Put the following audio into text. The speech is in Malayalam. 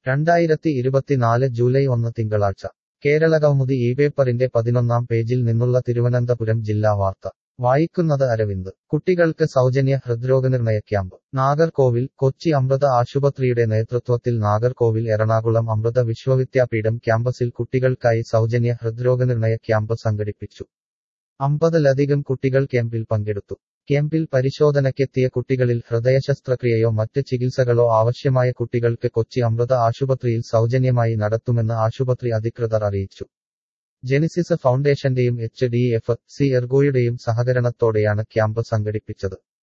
രണ്ടായിരത്തി ഇരുപത്തിനാല് ജൂലൈ ഒന്ന് തിങ്കളാഴ്ച കേരളകൗമുദി ഈ പേപ്പറിന്റെ പതിനൊന്നാം പേജിൽ നിന്നുള്ള തിരുവനന്തപുരം ജില്ലാ വാർത്ത വായിക്കുന്നത് അരവിന്ദ് കുട്ടികൾക്ക് സൗജന്യ ഹൃദ്രോഗനിർണയ ക്യാമ്പ് നാഗർകോവിൽ കൊച്ചി അമൃത ആശുപത്രിയുടെ നേതൃത്വത്തിൽ നാഗർകോവിൽ എറണാകുളം അമൃത വിശ്വവിദ്യാപീഠം ക്യാമ്പസിൽ കുട്ടികൾക്കായി സൗജന്യ ഹൃദ്രോഗനിർണയ ക്യാമ്പ് സംഘടിപ്പിച്ചു അമ്പതിലധികം കുട്ടികൾ ക്യാമ്പിൽ പങ്കെടുത്തു ക്യാമ്പിൽ പരിശോധനയ്ക്കെത്തിയ കുട്ടികളിൽ ഹൃദയശസ്ത്രക്രിയയോ മറ്റ് ചികിത്സകളോ ആവശ്യമായ കുട്ടികൾക്ക് കൊച്ചി അമൃത ആശുപത്രിയിൽ സൗജന്യമായി നടത്തുമെന്ന് ആശുപത്രി അധികൃതർ അറിയിച്ചു ജെനിസിസ് ഫൗണ്ടേഷന്റെയും എച്ച് ഡി എഫ് സി എർഗോയുടെയും സഹകരണത്തോടെയാണ് ക്യാമ്പ് സംഘടിപ്പിച്ചത്